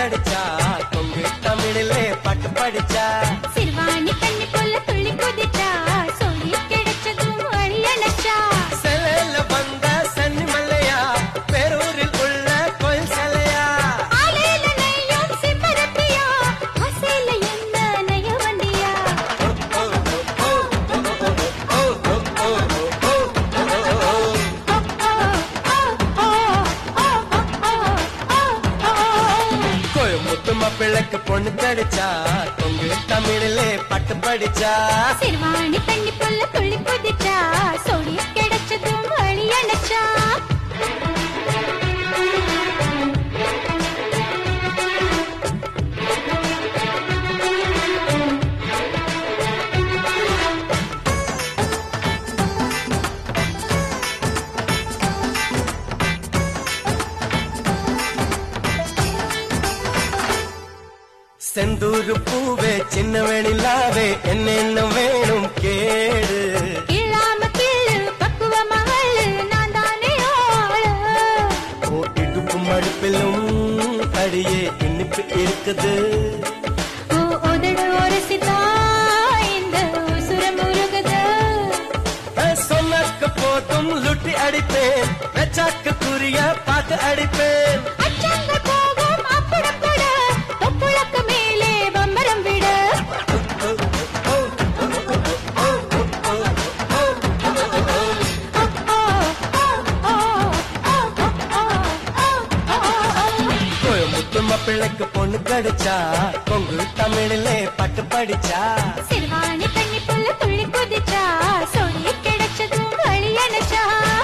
கடிச்சா கொங்கு தமிழிலே பாட்டு படிச்சா சிறுவாணி தண்ணி போல துள்ளி குதிச்சா சொல்லி கிடைச்சதும் வழி அணைச்சா செலையில வந்த சன்னி மல்லையா பேரூரில் உள்ள கோயில் சிலையா ஆலையில நெய்யும் சிப்பரப்பியா ஆசையில என்ன நெய்ய வண்டியா கோயமுத்து மாப்பிள்ளைக்கு பொண்ணு கடிச்சா கொங்கு தமிழிலே பாட்டு படிச்சா சிறுவாணி தண்ணி போல துள்ளி குதிச்சா சொல்லி கிடைச்சதும் வழி அணைச்சா செந்தூரு பூவே சின்ன வெளிலாவே என்னென்ன வேணும் கேடு இல்லாம கீழு பக்குவ மகள் நான் தானே ஆளு ஓ இடுப்பு மடுப்பிலும் அடியே இனிப்பு இருக்குது ஓ உதடு உரசிதா இந்த உசுரம் உருகுது அஹ், சொன்னாக்க போதும் லுட்டி அடிப்பேன் வெச்சாக்க குறிய பார்த்து அடிப்பேன் அச்சங்கள் போகும் அப்புறம் கூட தொப்புளக்கு மேலே பம்பரம் விடு கோயமுத்து மாப்பிள்ளைக்கு பொண்ணு கடிச்சா கொங்கு தமிழிலே பாட்டு படிச்சா சிறுவாணி தண்ணி புல்ல துள்ளி குதிச்சா சொல்லி கிடைச்சதும் வழி அணைச்சா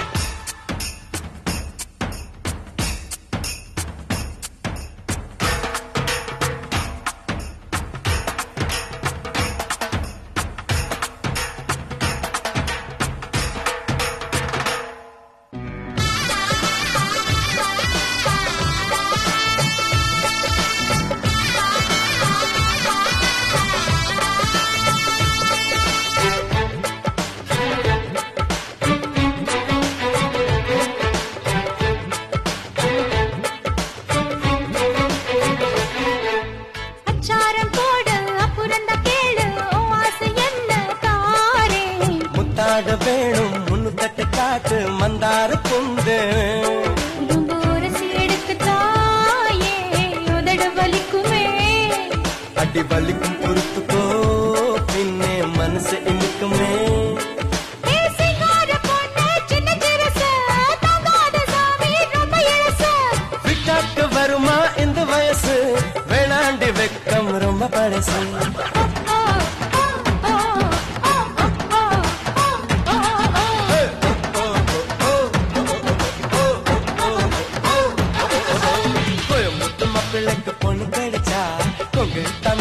அச்சாரம் போடு அப்புறந்த கேளு உன் ஆசை என்ன தாரே முத்தாட வேணும் முன்னு தட்டு காட்டு மந்தார புண்டு ரொம்ப உரசி எடுத்து தாயே உதடு வலிக்குமே அடி வலிக்கும் பொறுத்துக்கோ பின்னே மனசு இனிக்குமே ஏ சிங்கார பொண்ணு சின்ன சிறுசு தாங்காத சாமி ரொம்ப இழுசு விட்டாக்கு வருமா இந்த வயசு வேணாண்டி வெக்கம் ரொம்ப பழசு ஓ, ஓ, ஓ, ஓ, ஓ, ஓ, ஓ, ஓ, ஓ. கோயமுத்து மாப்பிள்ளைக்கு பொண்ணு கிடைச்சா கொங்கு